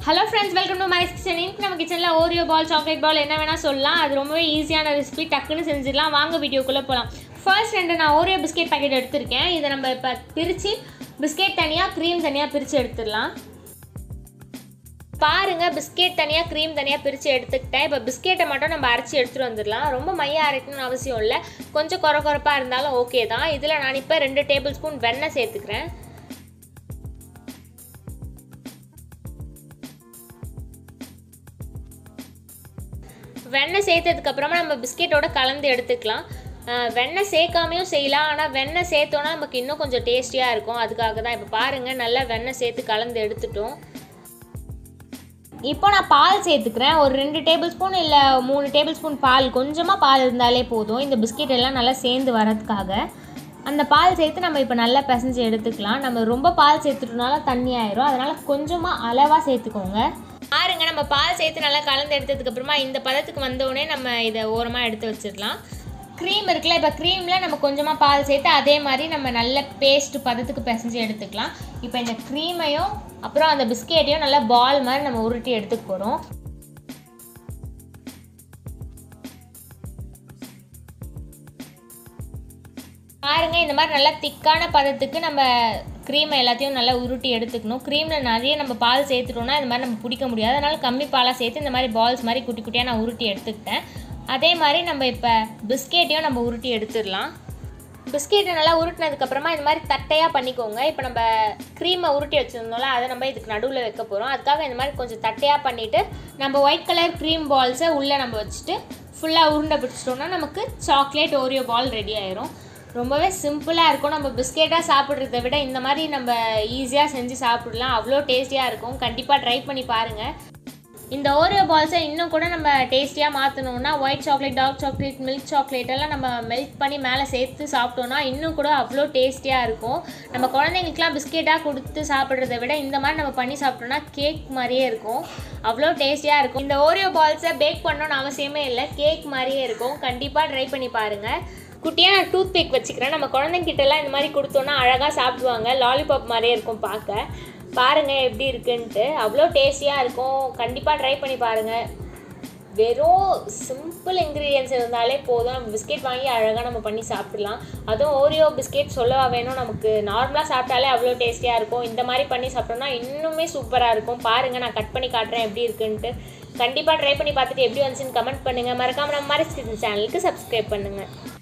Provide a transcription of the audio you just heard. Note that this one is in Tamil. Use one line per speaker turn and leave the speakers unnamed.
hello friends welcome to Mary's kitchen இன்னைக்கு நம்ம கிச்சனில் ஓரியோ பால் சாக்லேட் பால் என்ன வேணால் சொல்லலாம் அது ரொம்பவே ஈஸியான ரெசிபி டக்குன்னு செஞ்சிடலாம் வாங்க வீடியோக்குள்ளே போகலாம் ஃபர்ஸ்ட் ரெண்டு நான் ஓரியோ பிஸ்கெட் பாக்கெட் எடுத்திருக்கேன் இதை நம்ம இப்போ பிரித்து பிஸ்கெட் தனியாக க்ரீம் தனியாக பிரித்து எடுத்துடலாம் பாருங்கள் பிஸ்கெட் தனியாக க்ரீம் தனியாக பிரித்து எடுத்துக்கிட்டேன் இப்போ பிஸ்கெட்டை மட்டும் நம்ம அரைச்சி எடுத்துகிட்டு வந்துடலாம் ரொம்ப மைய அரைக்கணும்னு அவசியம் இல்லை கொஞ்சம் குறை குறைப்பாக இருந்தாலும் ஓகே தான் இதில் நான் இப்போ ரெண்டு டேபிள் ஸ்பூன் வெண்ணெய் சேர்த்துக்கிறேன் வெண்ணெய் சேர்த்ததுக்கப்புறமா நம்ம பிஸ்கெட்டோட கலந்து எடுத்துக்கலாம் அஹ் வெண்ணெய் சேர்க்காமையும் செய்யலாம் ஆனால் வெண்ணெய் சேர்த்தோன்னா நமக்கு இன்னும் கொஞ்சம் டேஸ்டியாக இருக்கும் அதுக்காக தான் இப்போ பாருங்கள் நல்லா வெண்ணெய் சேர்த்து கலந்து எடுத்துட்டோம் இப்போ நான் பால் சேர்த்துக்கிறேன் ஒரு ரெண்டு டேபிள் ஸ்பூன் இல்லை மூணு டேபிள் ஸ்பூன் பால் கொஞ்சமாக பால் இருந்தாலே போதும் இந்த பிஸ்கெட் எல்லாம் நல்லா சேர்ந்து வரதுக்காக அந்த பால் சேர்த்து நம்ம இப்போ நல்லா பிசைஞ்சு எடுத்துக்கலாம் நம்ம ரொம்ப பால் சேர்த்துட்டோம்னால தண்ணி ஆயிரும் அதனால் கொஞ்சமாக அளவாக சேர்த்துக்கோங்க பாருங்க நம்ம பால் சேர்த்து நல்லா கலந்து எடுத்ததுக்கு அப்புறமா இந்த பதத்துக்கு வந்தோடனே நம்ம இதை ஓரமாக எடுத்து வச்சிடலாம் க்ரீம் இருக்குல்ல இப்போ க்ரீமில் நம்ம கொஞ்சமாக பால் சேர்த்து அதே மாதிரி நம்ம நல்ல பேஸ்ட் பதத்துக்கு பிசைஞ்சு எடுத்துக்கலாம் இப்போ இந்த க்ரீமையும் அப்புறம் அந்த பிஸ்கெட்டையும் நல்லா பால் மாதிரி நம்ம உருட்டி எடுத்துக்க போகிறோம் பாருங்க இந்த மாதிரி நல்லா திக்கான பதத்துக்கு நம்ம க்ரீமை எல்லாத்தையும் நல்லா உருட்டி எடுத்துக்கணும் க்ரீமில் நிறைய நம்ம பால் சேர்த்துட்டோம்னா இந்த மாதிரி நம்ம பிடிக்க முடியாது அதனால் கம்மி பாலாக சேர்த்து இந்த மாதிரி பால்ஸ் மாதிரி குட்டி குட்டியாக நான் உருட்டி எடுத்துக்கிட்டேன் அதே மாதிரி நம்ம இப்போ பிஸ்கெட்டையும் நம்ம உருட்டி எடுத்துடலாம் பிஸ்கெட்டை நல்லா உருட்டினதுக்கப்புறமா இந்த மாதிரி தட்டையாக பண்ணிக்கோங்க இப்போ நம்ம க்ரீமை உருட்டி வச்சுருந்தோம்ல அதை நம்ம இதுக்கு நடுவில் வைக்க போகிறோம் அதுக்காக இந்த மாதிரி கொஞ்சம் தட்டையாக பண்ணிவிட்டு நம்ம ஒயிட் கலர் க்ரீம் பால்ஸை உள்ளே நம்ம வச்சுட்டு ஃபுல்லாக உருண்டை பிடிச்சிட்டோம்னா நமக்கு சாக்லேட் ஓரியோ பால் ரெடி ஆயிரும் ரொம்பவே சிம்பிளாக இருக்கும் நம்ம பிஸ்கெட்டாக சாப்பிட்றத விட இந்த மாதிரி நம்ம ஈஸியாக செஞ்சு சாப்பிடலாம் அவ்வளோ டேஸ்டியாக இருக்கும் கண்டிப்பாக ட்ரை பண்ணி பாருங்கள் இந்த ஓரியோ பால்ஸை இன்னும் கூட நம்ம டேஸ்டியாக மாற்றணும்னா white chocolate dark chocolate milk chocolate எல்லாம் நம்ம மெல்ட் பண்ணி மேலே சேர்த்து சாப்பிட்டோன்னா இன்னும் கூட அவ்வளோ டேஸ்டியாக இருக்கும் நம்ம குழந்தைங்களுக்குலாம் பிஸ்கெட்டாக கொடுத்து சாப்பிட்றத விட இந்த மாதிரி நம்ம பண்ணி சாப்பிட்டோம்னா கேக் மாதிரியே இருக்கும் அவ்வளோ டேஸ்டியாக இருக்கும் இந்த ஓரியோ பால்ஸை பேக் பண்ணணும்னு அவசியமே இல்லை கேக் மாதிரியே இருக்கும் கண்டிப்பாக ட்ரை பண்ணி பாருங்கள் குட்டியாக நான் டூத் பிக் வச்சுக்கிறேன் நம்ம குழந்தைங்கிட்டலாம் இந்த மாதிரி கொடுத்தோன்னா அழகாக சாப்பிடுவாங்க லாலிபாப் மாதிரியே இருக்கும் பார்க்க பாருங்கள் எப்படி இருக்குன்ட்டு அவ்வளோ டேஸ்டியாக இருக்கும் கண்டிப்பாக ட்ரை பண்ணி பாருங்கள் வெறும் சிம்பிள் இன்க்ரீடியன்ஸ் இருந்தாலே போதும் நம்ம பிஸ்கெட் வாங்கி அழகாக நம்ம பண்ணி சாப்பிடலாம் அதுவும் ஓரியோ பிஸ்கெட் சொல்லவா வேணும் நமக்கு நார்மலாக சாப்பிட்டாலே அவ்வளோ டேஸ்டியாக இருக்கும் இந்த மாதிரி பண்ணி சாப்பிட்டோம்னா இன்னுமே சூப்பராக இருக்கும் பாருங்கள் நான் கட் பண்ணி காட்டுறேன் எப்படி இருக்குன்ட்டு கண்டிப்பாக ட்ரை பண்ணி பார்த்துட்டு எப்படி வந்துச்சுன்னு கமெண்ட் பண்ணுங்கள் மறக்காமல் நம்ம மாதிரி சேனலுக்கு சப்ஸ்கிரைப் பண்ணுங்கள்